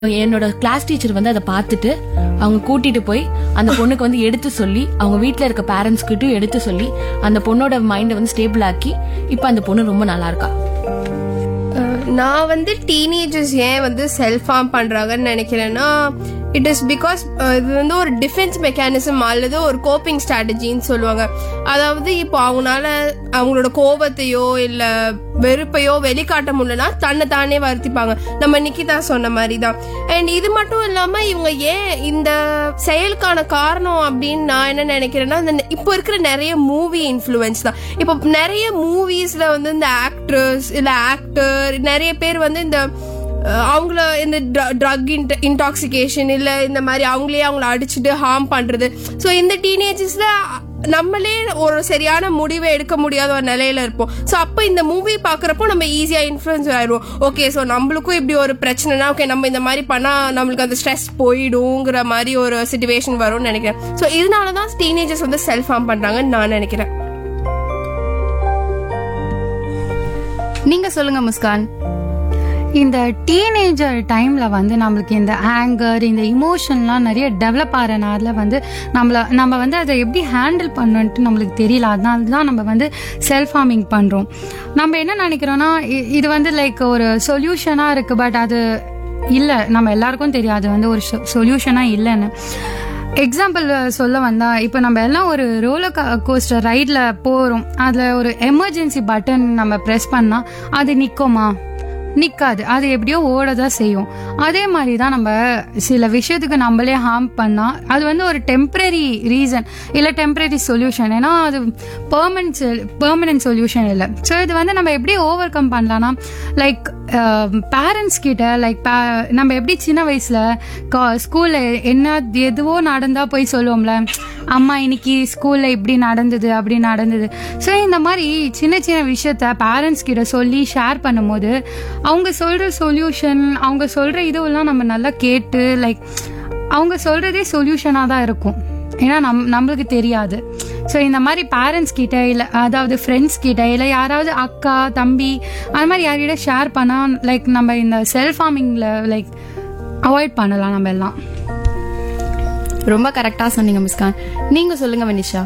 என்னோட class teacher வந்து அதை பார்த்துட்டு அவங்க கூட்டிட்டு போய் அந்த பொண்ணுக்கு வந்து எடுத்து சொல்லி அவங்க வீட்ல இருக்க பேரண்ட்ஸ் கிட்டயும் எடுத்து சொல்லி அந்த பொண்ணோட மைண்டை வந்து ஸ்டேபிள் ஆக்கி இப்போ அந்த பொண்ணு ரொம்ப நல்லா இருக்கா அஹ் நான் வந்து டீனேஜர்ஸ் ஏன் வந்து செல்ஃப் ஹார்ம் பண்றாங்கன்னு நினைக்கிறேன்னா இட் இஸ் பிகாஸ் இது வந்து ஒரு டிஃபென்ஸ் மெக்கானிசம் அல்லது ஒரு கோப்பிங் ஸ்ட்ராட்டஜின்னு சொல்லுவாங்க அதாவது இப்போ அவங்களால அவங்களோட கோபத்தையோ இல்ல வெறுப்பையோ வெளிக்காட்ட முடியலனா தன்னை தானே வருத்திப்பாங்க நம்ம நிக்கிதா சொன்ன மாதிரி தான் அண்ட் இது மட்டும் இல்லாம இவங்க ஏன் இந்த செயலுக்கான காரணம் அப்படின்னு நான் என்ன நினைக்கிறேன்னா இந்த நெ- இப்போ இருக்கிற நிறைய மூவி இன்ஃப்ளூயன்ஸ் தான் இப்போ நிறைய மூவிஸ்ல வந்து இந்த ஆக்ட்ரஸ் இல்ல ஆக்டர் நிறைய பேர் வந்து இந்த அஹ், அவங்கள இந்த ட்ரக் இன்டாக்சிகேஷன் இல்ல இந்த மாதிரி அவங்களே அவங்கள அடிச்சுட்டு ஹார்ம் பண்றது ஸோ இந்த டீனேஜஸ்ல நம்மளே ஒரு சரியான முடிவை எடுக்க முடியாத ஒரு நிலையில இருப்போம் ஸோ அப்போ இந்த மூவி பார்க்குறப்போ நம்ம ஈஸியாக இன்ஃப்ளூயன்ஸ் ஆயிடுவோம் ஓகே ஸோ நம்மளுக்கும் இப்படி ஒரு பிரச்சனைனா ஓகே நம்ம இந்த மாதிரி பண்ணால் நம்மளுக்கு அந்த ஸ்ட்ரெஸ் போயிடுங்கிற மாதிரி ஒரு சுச்சுவேஷன் வரும்னு நினைக்கிறேன் ஸோ இதனால தான் டீனேஜர்ஸ் வந்து செல்ஃப் ஹார்ம் பண்ணுறாங்கன்னு நான் நினைக்கிறேன் நீங்க சொல்லுங்க முஸ்கான் இந்த டீனேஜர் டைம்ல வந்து நம்மளுக்கு இந்த ஆங்கர் இந்த இமோஷன்லாம் நிறைய டெவலப் ஆகிறனால வந்து நம்மள நம்ம வந்து அதை எப்படி ஹேண்டில் பண்ணணுன்ட்டு நம்மளுக்கு தெரியல அதனால தான் நம்ம வந்து செல்ஃப் ஹார்மிங் பண்றோம் நம்ம என்ன நினைக்கிறோம்னா இ- இது வந்து லைக் ஒரு சொல்யூஷனா இருக்கு பட் அது இல்லை நம்ம எல்லாருக்கும் தெரியும் அது வந்து ஒரு சொல்யூஷனா இல்லைன்னு எக்ஸாம்பிள் சொல்ல வந்தா இப்போ நம்ம எல்லாம் ஒரு ரோலர் கோஸ்டர் ரைடில் போகிறோம் அதில் ஒரு எமர்ஜென்சி பட்டன் நம்ம ப்ரெஸ் பண்ணால் அது நிற்குமா நிற்காது அது எப்படியோ ஓட தான் செய்யும் அதே மாதிரி தான் நம்ம சில விஷயத்துக்கு நம்மளே ஹார்ம் பண்ணால் அது வந்து ஒரு டெம்ப்ரரி ரீசன் இல்லை டெம்ப்ரரி சொல்யூஷன் ஏன்னா அது பெர்மனன்ட் பெர்மனன்ட் சொல்யூஷன் இல்லை ஸோ இது வந்து நம்ம எப்படி ஓவர் கம் பண்ணலாம்னா லைக் பேரண்ட்ஸ் கிட்ட லைக் நம்ம எப்படி சின்ன வயசுல ஸ்கூல்ல என்ன எதுவோ நடந்தா போய் சொல்லுவோம்ல அம்மா இன்னைக்கு ஸ்கூல்ல இப்படி நடந்தது அப்படி நடந்தது ஸோ இந்த மாதிரி சின்ன சின்ன விஷயத்த பேரண்ட்ஸ் கிட்ட சொல்லி ஷேர் பண்ணும்போது அவங்க சொல்ற சொல்யூஷன் அவங்க சொல்ற இதுவெல்லாம் நம்ம நல்லா கேட்டு லைக் அவங்க சொல்றதே சொல்யூஷனாக தான் இருக்கும் ஏன்னா நம் நம்மளுக்கு தெரியாது ஸோ இந்த மாதிரி பேரண்ட்ஸ் கிட்ட இல்லை அதாவது ஃப்ரெண்ட்ஸ் கிட்ட இல்லை யாராவது அக்கா தம்பி அந்த மாதிரி யார்கிட்ட ஷேர் பண்ணால் லைக் நம்ம இந்த செல்ஃப் ஃபார்மிங்கில் லைக் அவாய்ட் பண்ணலாம் நம்ம எல்லாம் ரொம்ப கரெக்டா சொன்னீங்க முஸ்கான் நீங்க சொல்லுங்க வனிஷா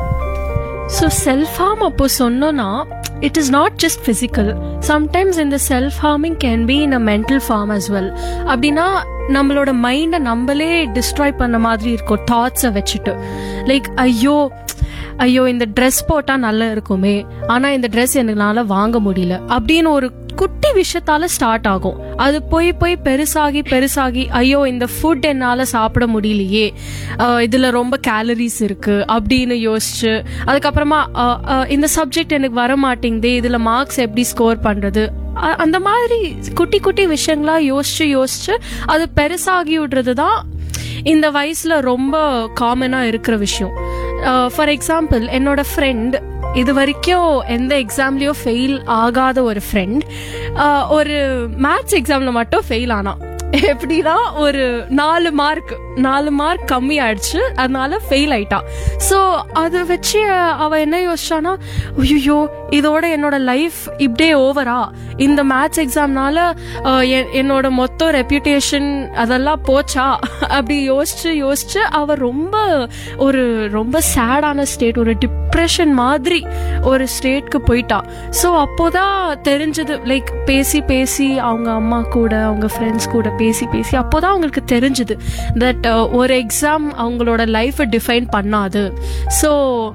ஸோ செல்ஃப் ஹார்ம் அப்போ சொன்னோன்னா it is not just physical sometimes இந்த self harming can be in a mental form as well அப்படின்னா நம்மளோட மைண்டை நம்மளே டிஸ்ட்ராய் பண்ண மாதிரி இருக்கும் தாட்ஸை வச்சுட்டு லைக் ஐயோ ஐயோ இந்த ட்ரெஸ் போட்டால் நல்லா இருக்குமே ஆனால் இந்த ட்ரெஸ் என்னால வாங்க முடியல அப்படின்னு ஒரு குட்டி விஷயத்தால ஸ்டார்ட் ஆகும் அது போய் போய் பெருசாகி பெருசாகி ஐயோ இந்த ஃபுட் என்னால் சாப்பிட முடியலையே அஹ் இதுல ரொம்ப கேலரிஸ் இருக்கு அப்படின்னு யோசிச்சு அதுக்கப்புறமா அஹ், அஹ், இந்த சப்ஜெக்ட் எனக்கு வர மாட்டேங்குதே இதுல மார்க்ஸ் எப்படி ஸ்கோர் பண்றது அ- அந்த மாதிரி குட்டி குட்டி விஷயங்களா யோசிச்சு யோசிச்சு அது பெருசாகி விடுறது தான் இந்த வயசுல ரொம்ப காமனா இருக்கிற விஷயம் ஃபார் எக்ஸாம்பிள் என்னோட ஃப்ரெண்ட் இது வரைக்கும் எந்த எக்ஸாம்லயும் ஃபெயில் ஆகாத ஒரு ஃப்ரெண்ட் ஒரு மேத்ஸ் எக்ஸாம்ல மட்டும் ஃபெயில் ஆனா எப்படின்னா ஒரு நாலு மார்க் நாலு மார்க் கம்மி ஆயிடுச்சு அதனால ஃபெயில் ஆயிட்டா ஸோ அதை வச்சு அவ என்ன யோசிச்சானா ஐயோ இதோட என்னோட லைஃப் இப்படியே ஓவரா இந்த மேத்ஸ் எக்ஸாம்னால என்னோட மொத்த ரெப்யூட்டேஷன் அதெல்லாம் போச்சா அப்படி யோசிச்சு யோசிச்சு அவ ரொம்ப ஒரு ரொம்ப சேடான ஸ்டேட் ஒரு டிப்ரெஷன் மாதிரி ஒரு ஸ்டேட்க்கு போயிட்டா ஸோ அப்போதான் தெரிஞ்சது லைக் பேசி பேசி அவங்க அம்மா கூட அவங்க ஃப்ரெண்ட்ஸ் கூட பேசி பேசி அப்போதான் அவங்களுக்கு தெரிஞ்சது தட் ஒரு எக்ஸாம் அவங்களோட லைஃப்பை டிஃபைன் பண்ணாது ஸோ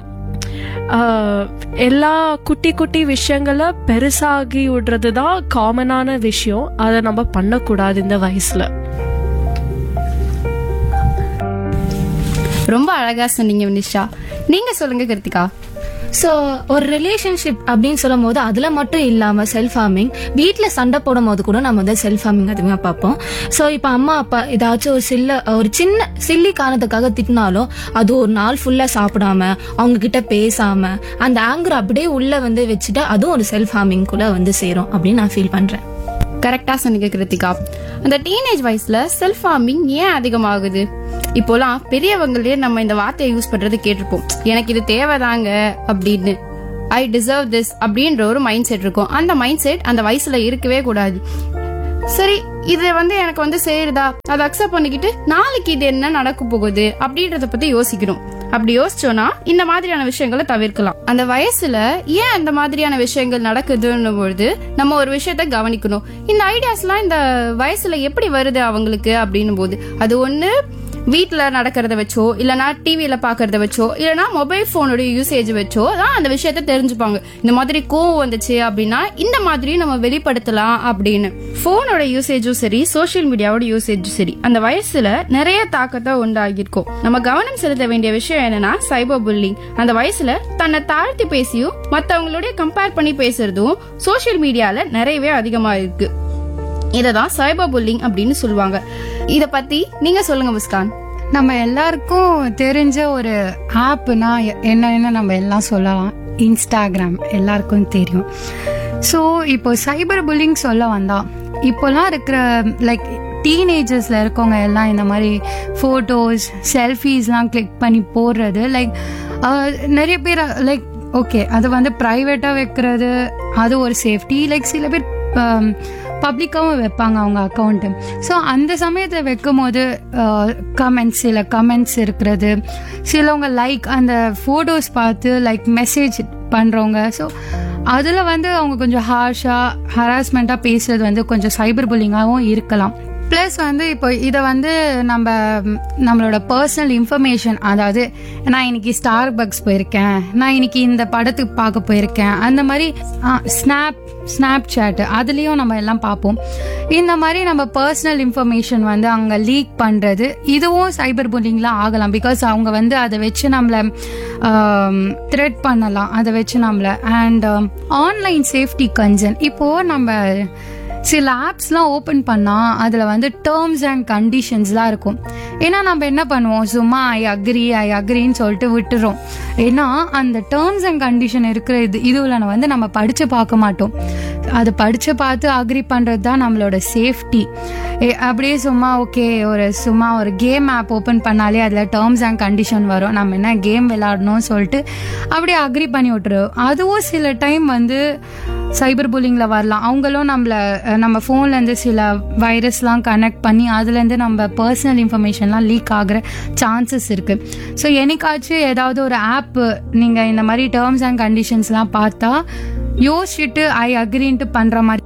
எல்லா குட்டி குட்டி விஷயங்களை பெருசாகி விடுறது தான் காமனான விஷயம் அதை நம்ம பண்ணக்கூடாது இந்த வயசுல ரொம்ப அழகா சொன்னீங்க வனிஷா நீங்க சொல்லுங்க கிருத்திகா ஸோ ஒரு ரிலேஷன்ஷிப் அப்படின்னு சொல்லும் போது அதுல மட்டும் இல்லாம செல்ஃப் ஹார்மிங் வீட்ல சண்டை போடும் போது கூட நம்ம வந்து செல்ஃப் ஹார்மிங் அதிகமாக பார்ப்போம் ஸோ இப்போ அம்மா அப்பா ஏதாச்சும் ஒரு சில்ல ஒரு சின்ன சில்லி காரணத்துக்காக திட்டினாலும் அது ஒரு நாள் ஃபுல்லா சாப்பிடாம அவங்க கிட்ட பேசாம அந்த ஆங்கர் அப்படியே உள்ள வந்து வச்சுட்டு அதுவும் ஒரு செல்ஃப் ஹார்மிங்குள்ள வந்து சேரும் அப்படின்னு நான் ஃபீல் பண்றேன் கரெக்டா சொன்னீங்க கிருத்திகா அந்த டீனேஜ் வயசுல செல்ஃப் ஹார்மிங் ஏன் அதிகமாகுது இப்போலாம் பெரியவங்களே நம்ம இந்த வார்த்தையை யூஸ் பண்றது கேட்டிருப்போம் எனக்கு இது தேவைதாங்க அப்படின்னு ஐ டிசர்வ் திஸ் அப்படின்ற ஒரு மைண்ட் செட் இருக்கும் அந்த மைண்ட் செட் அந்த வயசுல இருக்கவே கூடாது சரி இது வந்து எனக்கு வந்து சேருதா அதை அக்செப்ட் பண்ணிக்கிட்டு நாளைக்கு இது என்ன நடக்க போகுது அப்படின்றத பத்தி யோசிக்கணும் அப்படி யோசிச்சோம்னா இந்த மாதிரியான விஷயங்களை தவிர்க்கலாம் அந்த வயசுல ஏன் அந்த மாதிரியான விஷயங்கள் நடக்குதுன்னும் பொழுது நம்ம ஒரு விஷயத்த கவனிக்கணும் இந்த ஐடியாஸ்லாம் இந்த வயசுல எப்படி வருது அவங்களுக்கு அப்படின்னும் போது அது ஒண்ணு வீட்ல நடக்கிறத வச்சோ இல்லனா டிவியில பாக்குறத வச்சோ இல்லனா மொபைல் போனோட யூசேஜ் வச்சோ தான் அந்த விஷயத்த தெரிஞ்சுப்பாங்க இந்த மாதிரி கோவம் வந்துச்சு அப்படின்னா இந்த மாதிரி நம்ம வெளிப்படுத்தலாம் அப்படின்னு போனோட யூசேஜும் சரி சோஷியல் மீடியாவோட யூசேஜும் சரி அந்த வயசுல நிறைய தாக்கத்தை உண்டாகியிருக்கும் நம்ம கவனம் செலுத்த வேண்டிய விஷயம் என்னன்னா சைபர் புல்லிங் அந்த வயசுல தன்னை தாழ்த்தி பேசியும் மத்தவங்களோட கம்பேர் பண்ணி பேசுறதும் சோஷியல் மீடியால நிறையவே அதிகமா இருக்கு இததான் சைபர் புல்லிங் அப்படின்னு சொல்லுவாங்க இத பத்தி நீங்க சொல்லுங்க முஸ்கான் நம்ம எல்லாருக்கும் தெரிஞ்ச ஒரு ஆப்னா என்னன்னு நம்ம எல்லாம் சொல்லலாம் இன்ஸ்டாகிராம் எல்லாருக்கும் தெரியும் ஸோ இப்போ சைபர் புல்லிங் சொல்ல வந்தா இப்போலாம் இருக்கிற லைக் டீனேஜர்ஸில் இருக்கவங்க எல்லாம் இந்த மாதிரி ஃபோட்டோஸ் செல்ஃபீஸ்லாம் கிளிக் பண்ணி போடுறது லைக் நிறைய பேர் லைக் ஓகே அது வந்து ப்ரைவேட்டாக வைக்கிறது அது ஒரு சேஃப்டி லைக் சில பேர் பப்ளிக்காகவும் வைப்பாங்க அவங்க அக்கௌண்ட்டு ஸோ அந்த சமயத்தில் வைக்கும் போது கமெண்ட்ஸ் சில கமெண்ட்ஸ் இருக்கிறது சிலவங்க லைக் அந்த ஃபோட்டோஸ் பார்த்து லைக் மெசேஜ் பண்ணுறவங்க ஸோ அதில் வந்து அவங்க கொஞ்சம் ஹார்ஷாக ஹராஸ்மெண்ட்டாக பேசுறது வந்து கொஞ்சம் சைபர் புல்லிங்காகவும் இருக்கலாம் ப்ளஸ் வந்து இப்போ இதை வந்து நம்ம நம்மளோட பர்சனல் இன்ஃபர்மேஷன் அதாவது நான் இன்னைக்கு ஸ்டார் பக்ஸ் போயிருக்கேன் நான் இன்னைக்கு இந்த படத்துக்கு பார்க்க போயிருக்கேன் அந்த மாதிரி ஸ்னாப் ஸ்னாப் சேட் அதுலேயும் நம்ம எல்லாம் பார்ப்போம் இந்த மாதிரி நம்ம பர்சனல் இன்ஃபர்மேஷன் வந்து அங்கே லீக் பண்ணுறது இதுவும் சைபர் புல்லிங்லாம் ஆகலாம் பிகாஸ் அவங்க வந்து அதை வச்சு நம்மளை த்ரெட் பண்ணலாம் அதை வச்சு நம்மளை அண்ட் ஆன்லைன் சேஃப்டி கன்சர்ன் இப்போது நம்ம சில ஆப்ஸ்லாம் ஓப்பன் பண்ணால் அதில் வந்து டேர்ம்ஸ் அண்ட் கண்டிஷன்ஸ்லாம் இருக்கும் ஏன்னா நம்ம என்ன பண்ணுவோம் சும்மா ஐ அக்ரி ஐ அக்ரின்னு சொல்லிட்டு விட்டுறோம் ஏன்னா அந்த டேர்ம்ஸ் அண்ட் கண்டிஷன் இருக்கிற இது இதுவில் வந்து நம்ம படித்து பார்க்க மாட்டோம் அதை படித்து பார்த்து அக்ரி பண்ணுறது தான் நம்மளோட சேஃப்டி அப்படியே சும்மா ஓகே ஒரு சும்மா ஒரு கேம் ஆப் ஓப்பன் பண்ணாலே அதில் டேர்ம்ஸ் அண்ட் கண்டிஷன் வரும் நம்ம என்ன கேம் விளாடணும்னு சொல்லிட்டு அப்படியே அக்ரி பண்ணி விட்டுருவோம் அதுவும் சில டைம் வந்து சைபர் புல்லிங்கில் வரலாம் அவங்களும் நம்மள நம்ம ஃபோன்லேருந்து சில வைரஸ்லாம் கனெக்ட் பண்ணி அதுலேருந்து நம்ம பர்சனல் இன்ஃபர்மேஷன்லாம் லீக் ஆகிற சான்சஸ் இருக்குது ஸோ என்னைக்காச்சும் ஏதாவது ஒரு ஆப் நீங்கள் இந்த மாதிரி டேர்ம்ஸ் அண்ட் கண்டிஷன்ஸ்லாம் பார்த்தா யோசிச்சுட்டு ஐ அக்ரின்ட்டு பண்ணுற மாதிரி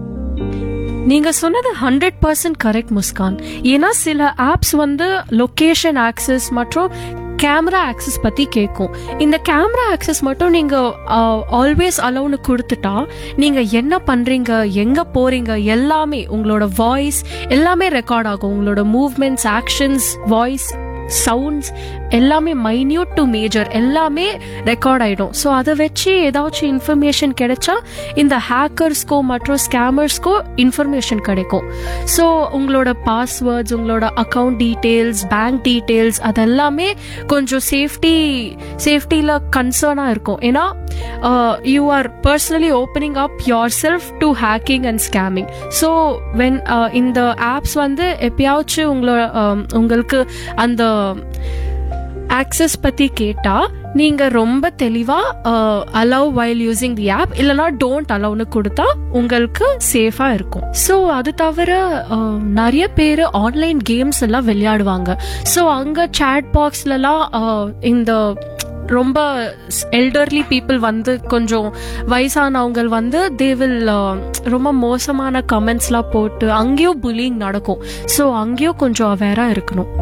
நீங்க சொன்னது ஹண்ட்ரட் பர்சன்ட் கரெக்ட் முஸ்கான் ஏன்னா சில ஆப்ஸ் வந்து லொகேஷன் ஆக்சஸ் மற்றும் கேமரா ஆக்சஸ் பத்தி கேட்கும் இந்த கேமரா ஆக்சஸ் மட்டும் நீங்க ஆல்வேஸ் அலோன்னு கொடுத்துட்டா நீங்க என்ன பண்றீங்க எங்க போறீங்க எல்லாமே உங்களோட வாய்ஸ் எல்லாமே ரெக்கார்ட் ஆகும் உங்களோட மூவ்மெண்ட்ஸ் ஆக்ஷன்ஸ் வாய்ஸ் சவுண்ட்ஸ் எல்லாமே மைன்யூட் டு மேஜர் எல்லாமே ரெக்கார்ட் ஆயிடும் ஸோ அதை வச்சு ஏதாச்சும் இன்ஃபர்மேஷன் கிடைச்சா இந்த ஹேக்கர்ஸ்க்கோ மற்றும் ஸ்கேமர்ஸ்க்கோ இன்ஃபர்மேஷன் கிடைக்கும் ஸோ உங்களோட பாஸ்வேர்ட்ஸ் உங்களோட அக்கௌண்ட் டீட்டெயில்ஸ் பேங்க் டீட்டெயில்ஸ் அதெல்லாமே கொஞ்சம் சேஃப்டி சேஃப்டியில் கன்சர்னாக இருக்கும் ஏன்னா you are personally opening up yourself to hacking and scamming so when இந்த ஆப்ஸ் வந்து எப்பயாச்சும் உங்களோட உங்களுக்கு அந்த ஆக்சஸ் பத்தி கேட்டா நீங்க ரொம்ப தெளிவா allow while using the app இல்லனா டோன்ட் அலவ்னு கொடுத்தா உங்களுக்கு சேஃபா இருக்கும் ஸோ அது தவிர நிறைய பேர் ஆன்லைன் கேம்ஸ் எல்லாம் விளையாடுவாங்க ஸோ அங்க சேட் பாக்ஸ்லலாம் இந்த ரொம்ப எல்டர்லி பீப்புள் வந்து கொஞ்சம் வயசானவங்க வந்து தே வில் ரொம்ப மோசமான கமெண்ட்ஸ்லாம் போட்டு அங்கேயும் புல்லிங் நடக்கும் ஸோ அங்கேயும் கொஞ்சம் அவேராக இருக்கணும்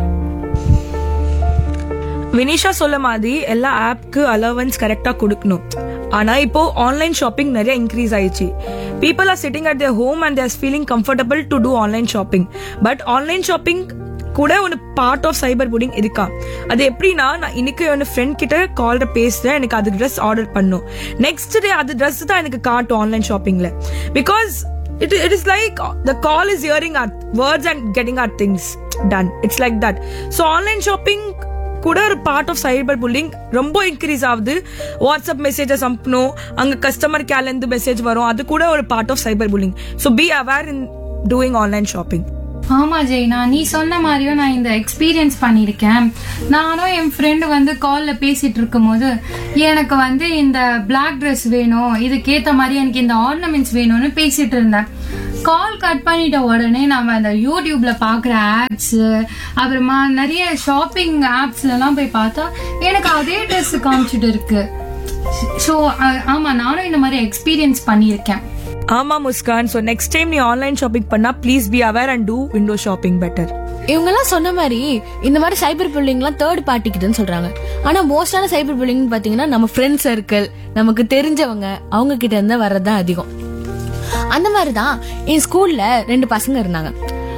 வினிஷா சொல்ல மாதிரி எல்லா ஆப்க்கு அலவன்ஸ் கரெக்டா கொடுக்கணும் ஆனா இப்போ ஆன்லைன் ஷாப்பிங் நிறைய இன்க்ரீஸ் ஆயிடுச்சு people are sitting at their home and they're feeling comfortable to do online shopping but online shopping கூட ஒரு பார்ட் ஆஃப் சைபர் புல்லிங் இருக்கா அது எப்படின்னா நான் இன்னைக்கு என் ஃப்ரெண்ட் கிட்ட கால்ல பேசுறேன் எனக்கு அது ட்ரெஸ் ஆர்டர் பண்ணும் நெக்ஸ்ட் டே அது ட்ரெஸ் தான் எனக்கு காட்டும் ஆன்லைன் ஷாப்பிங்ல because it it is like the call is hearing our words and getting our things done it's like that so online shopping கூட ஒரு பார்ட் ஆஃப் சைபர் புல்லிங் ரொம்ப increase ஆகுது WhatsApp messages அனுப்பணும் அங்க கஸ்டமர் கேர்ல இருந்து message வரும் அது கூட ஒரு part of cyber bullying so be aware in doing online shopping ஆமா ஜெய்னா நீ சொன்ன மாதிரியும் நான் இந்த எக்ஸ்பீரியன்ஸ் பண்ணியிருக்கேன் நானும் என் ஃப்ரெண்டு வந்து கால்ல பேசிட்டு இருக்கும்போது எனக்கு வந்து இந்த பிளாக் ட்ரெஸ் வேணும் இதுக்கேத்த மாதிரி எனக்கு இந்த ஆர்னமெண்ட்ஸ் வேணும்னு பேசிட்டு இருந்தேன் கால் கட் பண்ணிட்ட உடனே நம்ம அந்த யூடியூப்ல பாக்குற ஆட்ஸ் அப்புறமா நிறைய ஷாப்பிங் ஆப்ஸ்ல எல்லாம் போய் பார்த்தா எனக்கு அதே ட்ரெஸ் காமிச்சிட்டு இருக்கு ஸோ ஆமா நானும் இந்த மாதிரி எக்ஸ்பீரியன்ஸ் பண்ணியிருக்கேன் ஆமா முஸ்கான் ஸோ நெக்ஸ்ட் டைம் நீ ஆன்லைன் ஷாப்பிங் பண்ணா please be aware and do window shopping better இவங்க எல்லாம் சொன்ன மாதிரி இந்த மாதிரி சைபர் புல்லிங்லாம் தேர்ட் பார்ட்டிக்குதுன்னு சொல்றாங்க ஆனா மோஸ்டான சைபர் புல்லிங் பாத்தீங்கன்னா நம்ம ஃப்ரெண்ட் சர்க்கிள் நமக்கு தெரிஞ்சவங்க அவங்க கிட்ட இருந்து வர்றதுதான் அதிகம் அந்த மாதிரி தான் என் ஸ்கூல்ல ரெண்டு பசங்க இருந்தாங்க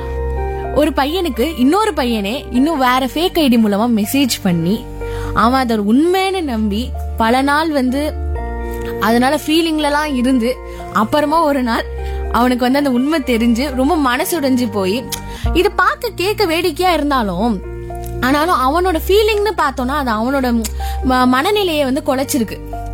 ஒரு பையனுக்கு இன்னொரு பையனே இன்னும் வேற ஃபேக் ஐடி மூலமா மெசேஜ் பண்ணி அவன் அதை உண்மைன்னு நம்பி பல நாள் வந்து அதனால ஃபீலிங்லலாம் இருந்து அப்புறமா ஒரு நாள் அவனுக்கு வந்து அந்த உண்மை தெரிஞ்சு ரொம்ப மனசு உடைஞ்சு போய் இது பார்க்க கேட்க வேடிக்கையா இருந்தாலும் ஆனாலும் அவனோட ஃபீலிங்னு பார்த்தோம்னா அது அவனோட ம- மனநிலையை வந்து குலைச்சிருக்கு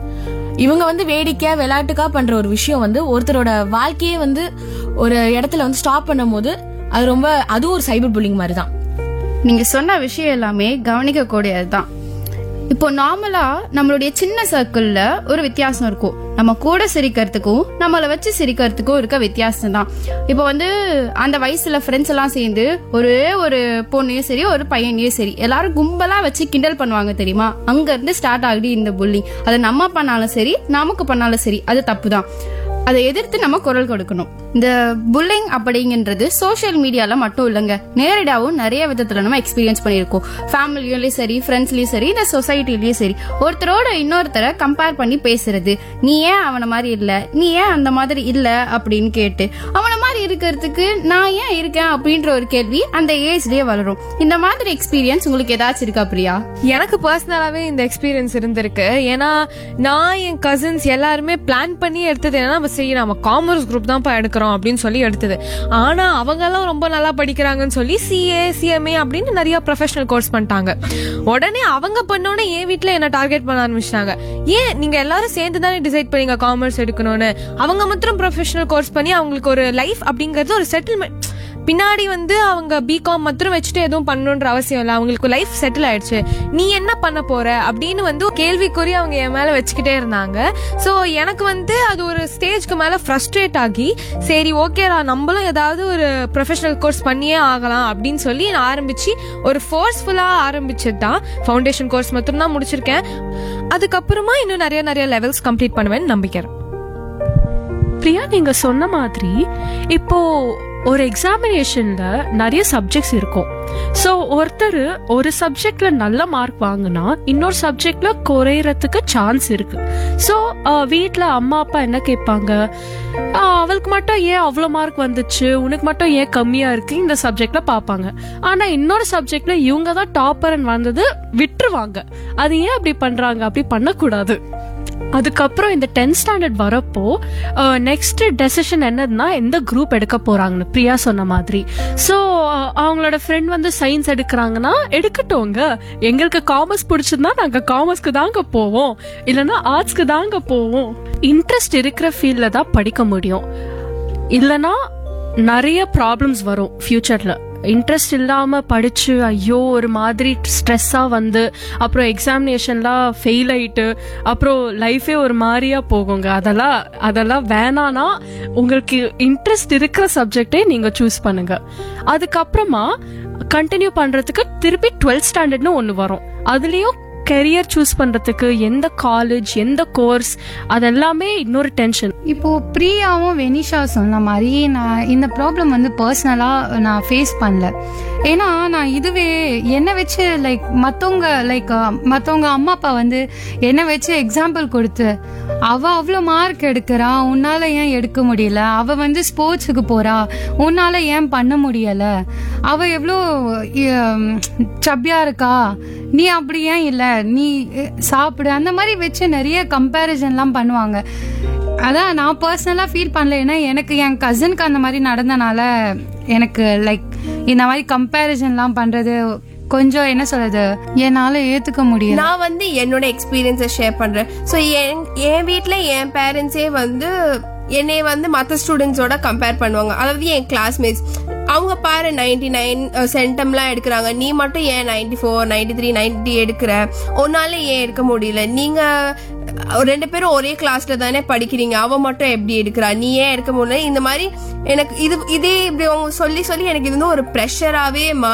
இவங்க வந்து வேடிக்கையா விளையாட்டுக்கா பண்ற ஒரு விஷயம் வந்து ஒருத்தரோட வாழ்க்கையே வந்து ஒரு இடத்துல வந்து ஸ்டாப் பண்ணும்போது அது ரொம்ப அதுவும் ஒரு சைபர் புல்லிங் மாதிரி தான் நீங்க சொன்ன விஷயம் எல்லாமே கவனிக்க கூடியதுதான் இப்போ நார்மலா நம்மளுடைய சின்ன சர்க்கிள்ல ஒரு வித்தியாசம் இருக்கும் நம்ம கூட சிரிக்கிறதுக்கும் நம்மளை வச்சு சிரிக்கிறதுக்கும் இருக்க வித்தியாசம் தான் இப்போ வந்து அந்த வயசுல ஃப்ரெண்ட்ஸ் எல்லாம் சேர்ந்து ஒரே ஒரு பொண்ணையும் சரி ஒரு பையனையும் சரி எல்லாரும் கும்பலா வச்சு கிண்டல் பண்ணுவாங்க தெரியுமா அங்க இருந்து ஸ்டார்ட் ஆகுது இந்த புள்ளி அதை நம்ம பண்ணாலும் சரி நமக்கு பண்ணாலும் சரி அது தப்பு தான் அதை எதிர்த்து நம்ம குரல் கொடுக்கணும் இந்த புல்லிங் அப்படிங்கன்றது சோஷியல் மீடியால மட்டும் இல்லைங்க நேரடியாகவும் நிறைய விதத்துல நம்ம எக்ஸ்பீரியன்ஸ் பண்ணியிருக்கோம் ஃபேமிலியும் சரி ஃப்ரெண்ட்ஸ்லயும் சரி இந்த சொசைட்டிலயும் சரி ஒருத்தரோட இன்னொருத்தரை கம்பேர் பண்ணி பேசுறது நீ ஏன் அவன மாதிரி இல்ல நீ ஏன் அந்த மாதிரி இல்ல அப்படின்னு கேட்டு அவன மாதிரி இருக்கிறதுக்கு நான் ஏன் இருக்கேன் அப்படின்ற ஒரு கேள்வி அந்த ஏஜ்லயே வளரும் இந்த மாதிரி எக்ஸ்பீரியன்ஸ் உங்களுக்கு ஏதாச்சும் இருக்கா பிரியா எனக்கு பர்சனலாவே இந்த எக்ஸ்பீரியன்ஸ் இருந்திருக்கு ஏன்னா நான் என் கசின்ஸ் எல்லாருமே பிளான் பண்ணி எடுத்தது என்னன்னா நம்ம சரி நம்ம காமர்ஸ் குரூப் தான் எடுக்கிறோம் அப்படின்னு சொல்லி எடுத்தது ஆனா அவங்க எல்லாம் ரொம்ப நல்லா படிக்கிறாங்கன்னு சொல்லி சிஏ சிஎம்ஏ அப்படின்னு நிறைய ப்ரொஃபஷனல் கோர்ஸ் பண்ணிட்டாங்க உடனே அவங்க பண்ணோன்னே என் வீட்ல என்ன டார்கெட் பண்ண ஆரம்பிச்சிட்டாங்க ஏன் நீங்க எல்லாரும் சேர்ந்து தானே டிசைட் பண்ணீங்க காமர்ஸ் எடுக்கணும்னு அவங்க மாத்திரம் ப்ரொஃபஷனல் கோர்ஸ் பண்ணி அவங்களுக்கு ஒரு லைஃப் அப்படிங்கிறது ஒரு செட்டில்மெண்ட் பின்னாடி வந்து அவங்க பிகாம் மாத்திரம் வச்சுட்டு எதுவும் பண்ணணுன்ற அவசியம் இல்லை அவங்களுக்கு லைஃப் செட்டில் ஆயிடுச்சு நீ என்ன பண்ண போற அப்படின்னு வந்து கேள்விக்குறி அவங்க என் மேல வச்சுக்கிட்டே இருந்தாங்க ஸோ எனக்கு வந்து அது ஒரு ஸ்டேஜ்க்கு மேல ஃப்ரஸ்ட்ரேட் ஆகி சரி ஓகேடா நம்மளும் ஏதாவது ஒரு ப்ரொஃபஷனல் கோர்ஸ் பண்ணியே ஆகலாம் அப்படின்னு சொல்லி நான் ஆரம்பிச்சு ஒரு ஃபோர்ஸ்ஃபுல்லா ஆரம்பிச்சது தான் ஃபவுண்டேஷன் கோர்ஸ் மட்டும் தான் முடிச்சிருக்கேன் அதுக்கப்புறமா இன்னும் நிறைய நிறைய லெவல்ஸ் கம்ப்ளீட் பண்ணுவேன்னு நம்பிக்கிறேன் பிரியா நீங்க சொன்ன மாதிரி இப்போ ஒரு எக்ஸாமினேஷன்ல நிறைய சப்ஜெக்ட்ஸ் இருக்கும் ஸோ ஒருத்தர் ஒரு சப்ஜெக்ட்ல நல்ல மார்க் வாங்கினா இன்னொரு சப்ஜெக்ட்ல குறையறதுக்கு சான்ஸ் இருக்கு ஸோ வீட்டில் அம்மா அப்பா என்ன கேட்பாங்க "ஆஹ், அவளுக்கு மட்டும் ஏன் அவ்வளோ மார்க் வந்துச்சு உனக்கு மட்டும் ஏன் கம்மியா இருக்கு இந்த சப்ஜெக்ட்ல பார்ப்பாங்க ஆனா இன்னொரு சப்ஜெக்ட்ல இவங்க தான் டாப்பர் வந்தது விட்டுருவாங்க அது ஏன் அப்படி பண்றாங்க அப்படி பண்ணக்கூடாது அதுக்கப்புறம் இந்த டென்த் ஸ்டாண்டர்ட் வரப்போ நெக்ஸ்ட் டெசிஷன் என்னதுன்னா எந்த குரூப் எடுக்க போறாங்கன்னு பிரியா சொன்ன மாதிரி ஸோ அவங்களோட ஃப்ரெண்ட் வந்து சயின்ஸ் எடுக்கிறாங்கன்னா எடுக்கட்டோங்க எங்களுக்கு காமர்ஸ் பிடிச்சதுன்னா நாங்க காமர்ஸ்க்கு தாங்க போவோம் இல்லைன்னா ஆர்ட்ஸ்க்கு தாங்க போவோம் இன்ட்ரெஸ்ட் இருக்கிற ஃபீல்ட்ல தான் படிக்க முடியும் இல்லனா நிறைய ப்ராப்ளம்ஸ் வரும் ஃபியூச்சர்ல இன்ட்ரெஸ்ட் இல்லாம படிச்சு ஐயோ ஒரு மாதிரி ஸ்ட்ரெஸ்ஸா வந்து அப்புறம் எக்ஸாமினேஷன்லாம் ஃபெயில் ஆயிட்டு அப்புறம் லைஃபே ஒரு மாதிரியா போகுங்க அதெல்லாம் அதெல்லாம் வேணானா உங்களுக்கு இன்ட்ரெஸ்ட் இருக்கிற சப்ஜெக்டே நீங்க சூஸ் பண்ணுங்க அதுக்கப்புறமா கண்டினியூ பண்றதுக்கு திருப்பி டுவெல்த் ஸ்டாண்டர்ட்னு ஒன்று வரும் அதுலயும் கெரியர் சூஸ் பண்றதுக்கு எந்த காலேஜ் எந்த கோர்ஸ் அதெல்லாமே இன்னொரு டென்ஷன் இப்போ பிரியாவும் வெனிஷா சொன்ன மாதிரி நான் இந்த ப்ராப்ளம் வந்து பர்சனலாக நான் ஃபேஸ் பண்ணல ஏன்னா நான் இதுவே என்னை வச்சு லைக் மற்றவங்க லைக் மற்றவங்க அம்மா அப்பா வந்து என்னை வச்சு எக்ஸாம்பிள் கொடுத்து அவ அவ்வளோ மார்க் எடுக்கிறா உன்னால ஏன் எடுக்க முடியல அவ வந்து ஸ்போர்ட்ஸுக்கு போறா உன்னால ஏன் பண்ண முடியல அவ எவ்வளோ சப்பியா இருக்கா நீ அப்படி ஏன் இல்லை நீ அஹ், சாப்பிடு அந்த மாதிரி வச்சு நிறைய கம்பேரிசன்லாம் பண்ணுவாங்க அதான் நான் பர்சனலாக ஃபீல் பண்ணல ஏன்னா எனக்கு என் கசினுக்கு அந்த மாதிரி நடந்தனால எனக்கு லைக் இந்த மாதிரி கம்பேரிசன்லாம் பண்ணுறது கொஞ்சம் என்ன சொல்றது என்னால் ஏற்றுக்க முடியல நான் வந்து என்னோட எக்ஸ்பீரியன்ஸை ஷேர் பண்றேன் ஸோ என் என் வீட்டில் என் பேரண்ட்ஸே வந்து என்னை வந்து மற்ற ஸ்டூடெண்ட்ஸோட கம்பேர் பண்ணுவாங்க அதாவது என் கிளாஸ்மேட்ஸ் அவங்க பாரு நைன்டி நைன் சென்டம்லாம் எடுக்கிறாங்க நீ மட்டும் ஏன் ninety four ninety three ninety எடுக்கிற உன்னால ஏன் எடுக்க முடியல நீங்க ரெண்டு பேரும் ஒரே கிளாஸ்ல தானே படிக்கிறீங்க அவ மட்டும் எப்படி எடுக்கிறா நீ ஏன் எடுக்க முடியல இந்த மாதிரி எனக்கு இது இதே இப்படி அவங்க சொல்லி சொல்லி எனக்கு இது வந்து ஒரு ப்ரெஷராகவே